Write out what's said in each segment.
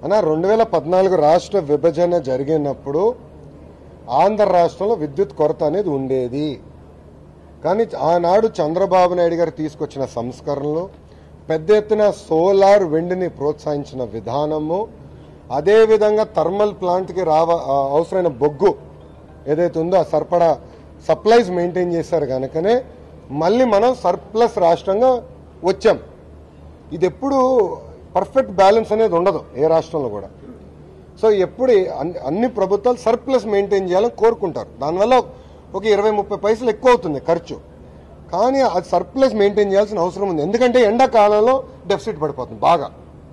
అన్న రెండు వేల పద్నాలుగు రాష్ట్ర విభజన జరిగినప్పుడు ఆంధ్ర రాష్ట్రంలో విద్యుత్ కొరత అనేది ఉండేది కానీ ఆనాడు చంద్రబాబు నాయుడు గారు తీసుకొచ్చిన సంస్కరణలు పెద్ద ఎత్తున సోలార్ విండ్ని ప్రోత్సహించిన విధానము అదేవిధంగా థర్మల్ ప్లాంట్కి రావ ఆ, అవసరమైన బొగ్గు ఏదైతే ఉందో ఆ సరిపడా సప్లైస్ మెయింటైన్ చేశారు కనుకనే మళ్ళీ మనం సర్ప్లస్ రాష్ట్రంగా వచ్చాం ఇది ఎప్పుడు పర్ఫెక్ట్ బ్యాలెన్స్ అనేది ఉండదు ఏ రాష్ట్రంలో కూడా సో ఎప్పుడు అన్ని- అన్ని ప్రభుత్వాలు సర్ప్లస్ మెయింటైన్ చేయాలని కోరుకుంటారు దానివల్ల ఒక ఇరవై ముప్పై పైసలు ఎక్కువ అవుతుంది ఖర్చు కానీ అది సర్ప్లస్ మెయింటైన్ చేయాల్సిన అవసరం ఉంది ఎందుకంటే ఎండాకాలంలో డెఫిసిట్ పడిపోతుంది బాగా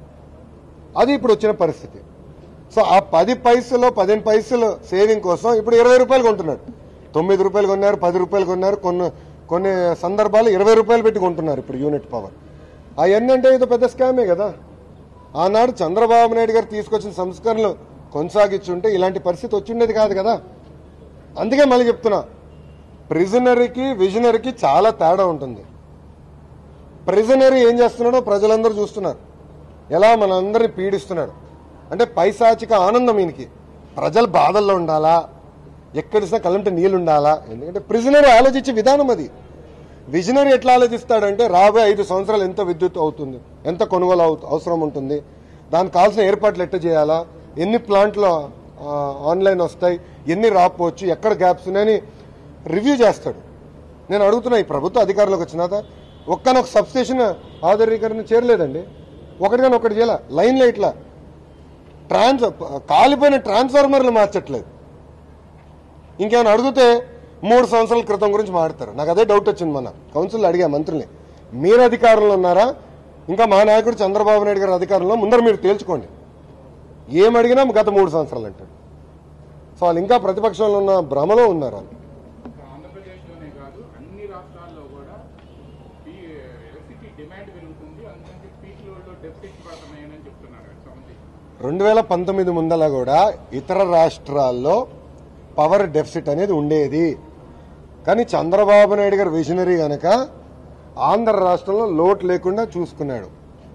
అది ఇప్పుడు వచ్చిన పరిస్థితి సో ఆ పది పైసలు పదిహేను పైసలు సేవింగ్ కోసం ఇప్పుడు ఇరవై రూపాయలు కొంటున్నాడు తొమ్మిది రూపాయలు కొన్నారు పది రూపాయలు కొన్నారు కొన్ని కొన్ని సందర్భాలు ఇరవై రూపాయలు పెట్టి కొంటున్నారు ఇప్పుడు యూనిట్ పవర్ అవన్నీ అంటే ఇది పెద్ద స్కామే కదా ఆనాడు చంద్రబాబు నాయుడు గారు తీసుకొచ్చిన సంస్కరణలు కొనసాగించుంటే ఇలాంటి పరిస్థితి వచ్చిండేది కాదు కదా అందుకే మళ్ళీ చెప్తున్నా ప్రిజనరీకి విజనరీకి చాలా తేడా ఉంటుంది ప్రిజనరీ ఏం చేస్తున్నాడో ప్రజలందరూ చూస్తున్నారు ఎలా మనందరినీ పీడిస్తున్నాడు అంటే పైశాచిక ఆనందం ఈయనకి ప్రజలు బాధల్లో ఉండాలా ఎక్కడిసినా కలంటే నీళ్ళు ఉండాలా ఎందుకంటే ప్రిజనరీ ఆలోచించే విధానం అది విజనరీ ఎట్లా ఆలోచిస్తాడంటే రాబోయే ఐదు సంవత్సరాలు ఎంత విద్యుత్ అవుతుంది ఎంత కొనుగోలు అవు- అవసరం ఉంటుంది దానికి కావాల్సిన ఏర్పాట్లు ఎట్ట చేయాలా ఎన్ని ప్లాంట్లు ఆ, ఆన్లైన్ వస్తాయి ఎన్ని రాకపోవచ్చు ఎక్కడ గ్యాప్స్ ఉన్నాయని రివ్యూ చేస్తాడు నేను అడుగుతున్నా ఈ ప్రభుత్వ అధికారులకు వచ్చినాక ఒక్కనొక సబ్స్టేషన్ ఆధునీకరణ చేరలేదండి ఒకటిగాని ఒకటి చేయాల లైన్లో ఇట్లా ట్రాన్స్ కాలిపోయిన ట్రాన్స్ఫార్మర్లు మార్చట్లేదు ఇంకేమైనా అడిగితే మూడు సంవత్సరాల క్రితం గురించి మాడతారు నాకు అదే డౌట్ వచ్చింది మన కౌన్సిల్ అడిగా మంత్రుల్ని మీరు అధికారంలో ఉన్నారా ఇంకా మా నాయకుడు చంద్రబాబు నాయుడు గారి అధికారంలో ముందర మీరు తేల్చుకోండి ఏం అడిగినా గత మూడు సంవత్సరాలు అంటాడు సో వాళ్ళు ఇంకా ప్రతిపక్షంలో ఉన్న భ్రమలో ఉన్నారు వాళ్ళు ఆంధ్రప్రదేశ్లోనే కాదు అన్ని రాష్ట్రాల్లో కూడా ఈ ఎలక్ట్రిసిటీ డిమాండ్ పెరుగుతుంది అందుకని పీక్ లోడ్లో డెఫిసిట్ పడుతున్నాయని చెప్తున్నారు సంబంధించి రెండు వేల పంతొమ్మిది ముందల కూడా ఇతర రాష్ట్రాల్లో పవర్ డెఫిసిట్ అనేది ఉండేది కానీ చంద్రబాబు నాయుడు గారు విజనరీ గనక ఆంధ్ర రాష్ట్రంలో లోటు లేకుండా చూసుకున్నాడు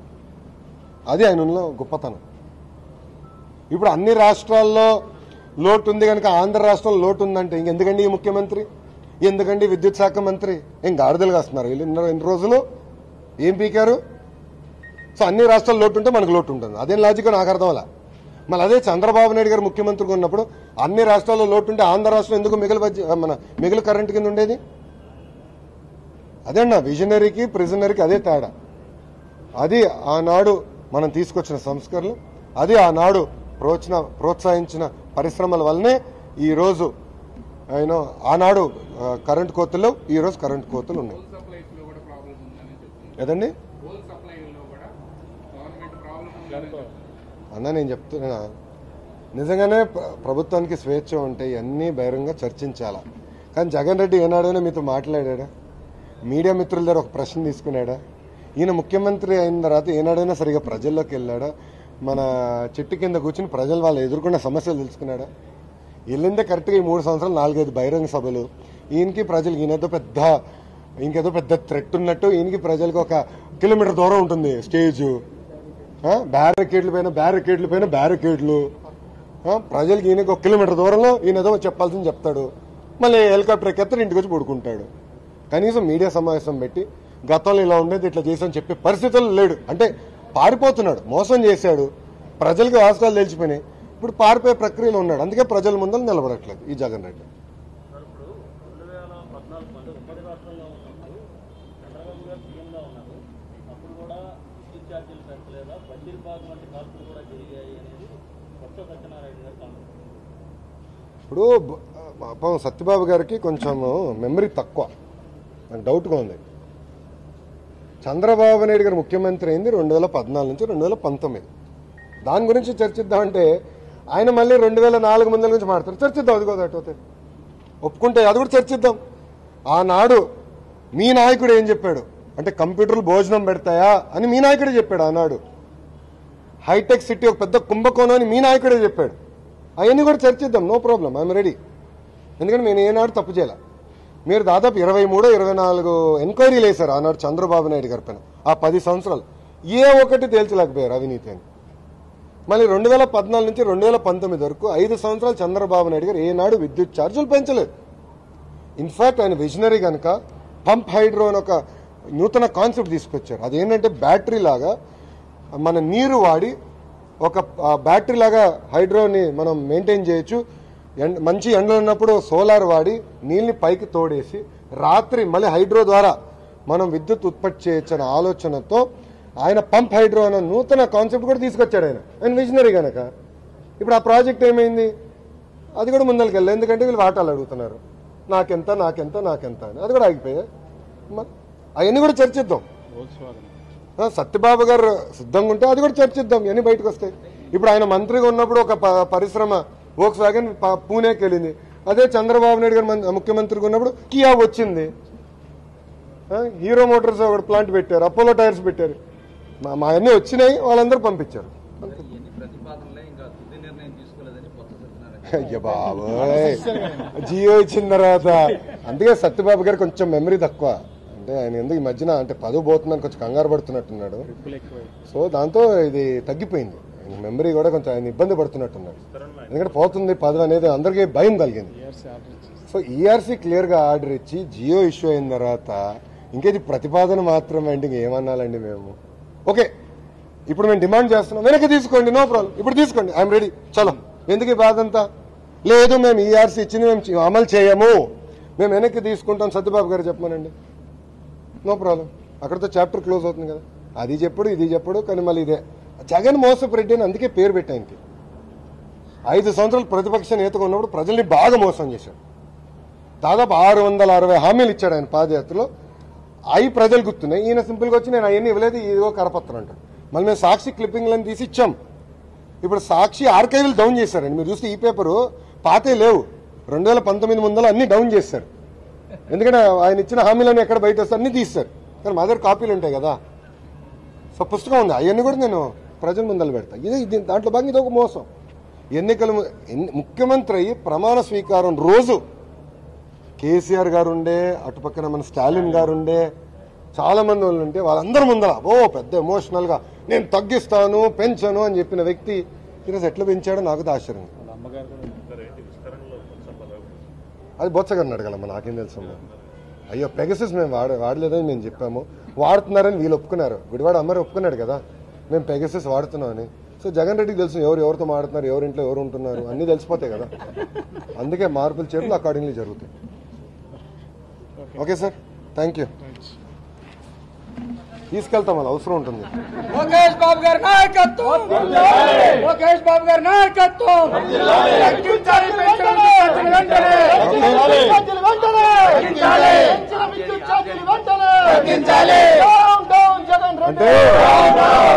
అది ఆయనలో గొప్పతనం ఇప్పుడు అన్ని రాష్ట్రాల్లో లోటు ఉంది కనుక ఆంధ్ర రాష్ట్రంలో లోటు ఉందంటే ఇంకెందుకండి ఈ ముఖ్యమంత్రి ఎందుకండి విద్యుత్ శాఖ మంత్రి ఏం గాడిదలు కాస్తున్నారు వీళ్ళు ఎన్ని ఎన్ని రోజులు ఏం పీకారు సో అన్ని రాష్ట్రాలు లోటు ఉంటే మనకు లోటు ఉంటుంది అదేం లాజిక్ నాకు అర్థం అలా మళ్ళీ అదే చంద్రబాబు నాయుడు గారు ముఖ్యమంత్రిగా ఉన్నప్పుడు అన్ని రాష్ట్రాల్లో లోటు ఉంటే ఆంధ్ర రాష్ట్రం ఎందుకు మిగిలి బడ్జె- మన మిగిలి కరెంట్ కింద ఉండేది అదే అన్న విజనరీకి ప్రిజనరీకి అదే తేడా అది ఆనాడు మనం తీసుకొచ్చిన సంస్కరణలు అది ఆనాడు ప్రోత్సన ప్రోత్సహించిన పరిశ్రమల వల్లనే ఈరోజు ఆయన ఆనాడు ఆ, కరెంట్ కోతలు ఈరోజు కరెంట్ కోతలు ఉన్నాయి హోల్ సప్లైస్లో కూడా ప్రాబ్లం ఉందని చెప్తున్నారు కదండి హోల్ సప్లైలో కూడా గవర్నమెంట్ ప్రాబ్లం ఉందని చెప్తున్నారు అన్న నేను చెప్తున్నా నిజంగానే ప్ర- ప్రభుత్వానికి స్వేచ్ఛ ఉంటే ఇవన్నీ బహిరంగంగా చర్చించాలా కానీ జగన్ రెడ్డి ఏనాడైనా మీతో మాట్లాడాడా మీడియా మిత్రుల దగ్గర ఒక ప్రశ్న తీసుకున్నాడా ఈయన ముఖ్యమంత్రి అయిన తర్వాత ఏనాడైనా సరిగా ప్రజల్లోకి వెళ్ళాడా మన చెట్టు కింద కూర్చుని ప్రజలు వాళ్ళు ఎదుర్కొన్న సమస్యలు తెలుసుకున్నాడా వెళ్ళిందే కరెక్ట్గా ఈ మూడు సంవత్సరాలు నాలుగైదు బహిరంగ సభలు ఈయనకి ప్రజలకి ఈయనేదో పెద్ద ఇంకేదో పెద్ద థ్రెట్ ఉన్నట్టు ఈయనకి ప్రజలకు ఒక కిలోమీటర్ దూరం ఉంటుంది స్టేజు ఆ, బ్యారికేడ్లు పైన బ్యారికేడ్లు పైన బ్యారికేడ్లు ఆ, ప్రజలకి ఈయనకి ఒక కిలోమీటర్ దూరంలో ఈయన ఏదో చెప్పాల్సింది చెప్తాడు మళ్ళీ హెలికాప్టర్ ఎక్కేస్తారు ఇంటికి వచ్చి పడుకుంటాడు కనీసం మీడియా సమావేశం పెట్టి గతంలో ఇలా ఉండేది ఇట్లా చేసామని చెప్పే పరిస్థితుల్లో లేడు అంటే పారిపోతున్నాడు మోసం చేశాడు ప్రజలకు వాస్తవాలు తెలిసిపోయినాయి ఇప్పుడు పారిపోయే ప్రక్రియలో ఉన్నాడు అందుకే ప్రజల ముందర నిలబడట్లేదు ఈ జగన్ రెడ్డి సార్ ఇప్పుడు రెండు వేల పద్నాలుగు పంతొమ్మిది ఉమ్మడి రాష్ట్రంలో ఉన్నప్పుడు చంద్రబాబు గారు సీఎంగా ఉన్నారు అప్పుడు కూడా విద్యుత్ ఛార్జీలు పెంచలేదా బడ్జెట్ భాగం వంటి ఖర్చులు కూడా జరిగాయి అనేది కొత్త సత్యనారాయణ గారు కామెంట్ ఇప్పుడు బ- పాపం సత్యబాబు గారికి కొంచెం మెమరీ తక్కువ నాకు డౌట్గా ఉంది చంద్రబాబు నాయుడు గారు ముఖ్యమంత్రి అయింది రెండు వేల పద్నాలుగు నుంచి రెండు వేల పంతొమ్మిది దాని గురించి చర్చిద్దామంటే ఆయన మళ్ళీ రెండు వేల నాలుగు మంది గురించి మాట్లాడతారు చర్చిద్దాం అది కూడా అటు ఒప్పుకుంటే అది కూడా చర్చిద్దాం ఆనాడు మీ నాయకుడు ఏం చెప్పాడు అంటే కంప్యూటర్లు భోజనం పెడతాయా అని మీ నాయకుడే చెప్పాడు ఆనాడు హైటెక్ సిటీ ఒక పెద్ద కుంభకోణం అని మీ నాయకుడే చెప్పాడు అవన్నీ కూడా చర్చిద్దాం నో ప్రాబ్లం ఐఎమ్ రెడీ ఎందుకంటే నేను ఏనాడు తప్పు చేయాల మీరు దాదాపు ఇరవై మూడు ఇరవై నాలుగు ఎంక్వైరీలు వేశారు ఆనాడు చంద్రబాబు నాయుడు గారి పైన ఆ పది సంవత్సరాలు ఏ ఒక్కటి తేల్చలేకపోయారు అవినీతి అని మళ్ళీ రెండు వేల పద్నాలుగు నుంచి రెండు వేల పంతొమ్మిది వరకు ఐదు సంవత్సరాలు చంద్రబాబు నాయుడు గారు ఏనాడు విద్యుత్ ఛార్జీలు పెంచలేదు ఇన్ఫాక్ట్ ఆయన విజనరీ కనుక పంప్ హైడ్రో అని ఒక నూతన కాన్సెప్ట్ తీసుకొచ్చారు అదేంటంటే బ్యాటరీ లాగా మన నీరు వాడి ఒక ఆ, బ్యాటరీ లాగా హైడ్రోని మనం మెయింటైన్ చేయొచ్చు ఎండ మంచి ఎండలు ఉన్నప్పుడు సోలార్ వాడి నీళ్ళని పైకి తోడేసి రాత్రి మళ్ళీ హైడ్రో ద్వారా మనం విద్యుత్ ఉత్పత్తి చేయొచ్చు అనే ఆలోచనతో ఆయన పంప్ హైడ్రో అనే నూతన కాన్సెప్ట్ కూడా తీసుకొచ్చాడు ఆయన ఆయన విజనరీ కనుక ఇప్పుడు ఆ ప్రాజెక్ట్ ఏమైంది అది కూడా ముందరికి వెళ్ళలేదు ఎందుకంటే వీళ్ళు వాటాలు అడుగుతున్నారు నాకెంత నాకెంత నాకెంత అని అది కూడా ఆగిపోయాయి మరి అవన్నీ కూడా చర్చిద్దాం ఆ, సత్యబాబు గారు సిద్ధంగా ఉంటే అది కూడా చర్చిద్దాం ఇవన్నీ బయటకు వస్తాయి ఇప్పుడు ఆయన మంత్రిగా ఉన్నప్పుడు ఒక ప- పరిశ్రమ వోక్స్ వ్యాగన్ ప- పూణేకి వెళ్ళింది అదే చంద్రబాబు నాయుడు గారు మం- ముఖ్యమంత్రిగా ఉన్నప్పుడు కియా వచ్చింది ఆ, హీరో మోటార్స్ ఒక ప్లాంట్ పెట్టారు అపోలో టైర్స్ పెట్టారు మా మా అన్నీ వచ్చినాయి వాళ్ళందరూ పంపించారు ఎన్ని ప్రతిపాదనలే ఇంకా తుది నిర్ణయం తీసుకోలేదని కొత్త సత్యనారాయణ అయ్య బాబోయ్ జియో ఇచ్చిన తర్వాత అందుకే సత్యబాబు గారు కొంచెం మెమరీ తక్కువ అంటే ఆయన ఎందుకు ఈ మధ్యన అంటే పదవి పోతుందని కొంచెం కంగారు పడుతున్నట్టున్నాడు సో దాంతో ఇది తగ్గిపోయింది మెమరీ కూడా కొంచెం ఆయన ఇబ్బంది పడుతున్నట్టున్నాడు ఎందుకంటే పోతుంది పదవి అనేది అందరికీ భయం కలిగింది సో ఈఆర్సీ క్లియర్గా ఆర్డర్ ఇచ్చి జియో ఇష్యూ అయిన తర్వాత ఇంకేది ప్రతిపాదన మాత్రమే అంటే ఇంకేమన్నాలండి మేము ఓకే ఇప్పుడు మేము డిమాండ్ చేస్తున్నాం వెనక్కి తీసుకోండి నో ప్రాబ్లం ఇప్పుడు తీసుకోండి ఐఎమ్ రెడీ చలో ఎందుకు ఈ బాధ అంతా లేదు మేము ఈఆర్సీ ఇచ్చింది మేము చే- అమలు చేయము మేము వెనక్కి తీసుకుంటాం సత్యబాబు గారు చెప్పమనండి నో ప్రాబ్లం అక్కడితో చాప్టర్ క్లోజ్ అవుతుంది కదా అది చెప్పుడు ఇది చెప్పుడు కానీ మళ్ళీ ఇదే జగన్ మోసపు రెడ్డి అని అందుకే పేరు పెట్టానికి ఐదు సంవత్సరాలు ప్రతిపక్ష నేతగా ఉన్నప్పుడు ప్రజల్ని బాగా మోసం చేశాడు దాదాపు ఆరు వందల అరవై హామీలు ఇచ్చాడు ఆయన పాదయాత్రలో అవి ప్రజలు గుర్తున్నాయి ఈయన సింపుల్గా వచ్చి నేను అవన్నీ ఇవ్వలేదు ఇదిగో కరపత్రం అంటాడు మళ్ళీ మేము సాక్షి క్లిప్పింగ్లను తీసి ఇచ్చాం ఇప్పుడు సాక్షి ఆర్కైవ్లు డౌన్ చేశారండి మీరు చూస్తే ఈ పేపరు పాతే లేవు రెండు వేల పంతొమ్మిది ముందర అన్ని డౌన్ చేశారు ఎందుకంటే ఆయన ఇచ్చిన హామీలన్నీ ఎక్కడ బయట వస్తే అన్ని తీస్తారు కానీ మా దగ్గర కాపీలు ఉంటాయి కదా సో పుస్తకం ఉంది అవన్నీ కూడా నేను ప్రజల ముందర పెడతా ఇది ఇది దాంట్లో భాగంగా ఇది ఒక మోసం ఎన్నికలు ము- ఎన్ని- ముఖ్యమంత్రి అయ్యి ప్రమాణ స్వీకారం రోజు కేసీఆర్ గారు ఉండే అటుపక్కన మన స్టాలిన్ గారు ఉండే చాలా మంది వాళ్ళు ఉంటే వాళ్ళందరి ముందర ఓ పెద్ద ఎమోషనల్ గా నేను తగ్గిస్తాను పెంచను అని చెప్పిన వ్యక్తి ఈరోజు ఎట్లా పెంచాడో నాకు ఆశ్చర్యం అది బొచ్చగారిని అడగలమ్మా నాకేం తెలుసు అయ్యో పెగసిస్ మేము వాడ వాడలేదని మేము చెప్పాము వాడుతున్నారని వీళ్ళు ఒప్పుకున్నారు గుడివాడ అమ్మారు ఒప్పుకున్నాడు కదా మేము పెగసిస్ వాడుతున్నామని సో జగన్ రెడ్డికి తెలుసు ఎవరు ఎవరితో మాడుతున్నారు ఎవరి ఇంట్లో ఎవరు ఉంటున్నారు అన్నీ తెలిసిపోతాయి కదా అందుకే మార్పులు చేతులు అకార్డింగ్లీ జరుగుతాయి ఓకే సార్ థ్యాంక్ యూ తీసుకెళ్తాం అది అవసరం ఉంటుంది లోకేష్ బాబు గారి నాయకత్వం లోకేష్ బాబు గారి నాయకత్వం తగ్గించాలి పెన్షన్ ఛార్జీలు వెంటనే ఛార్జీలు వెంటనే తగ్గించాలి పెంచిన విద్యుత్ ఛార్జీలు వెంటనే తగ్గించాలి డౌన్ డౌన్ జగన్ రెడ్డి అంటే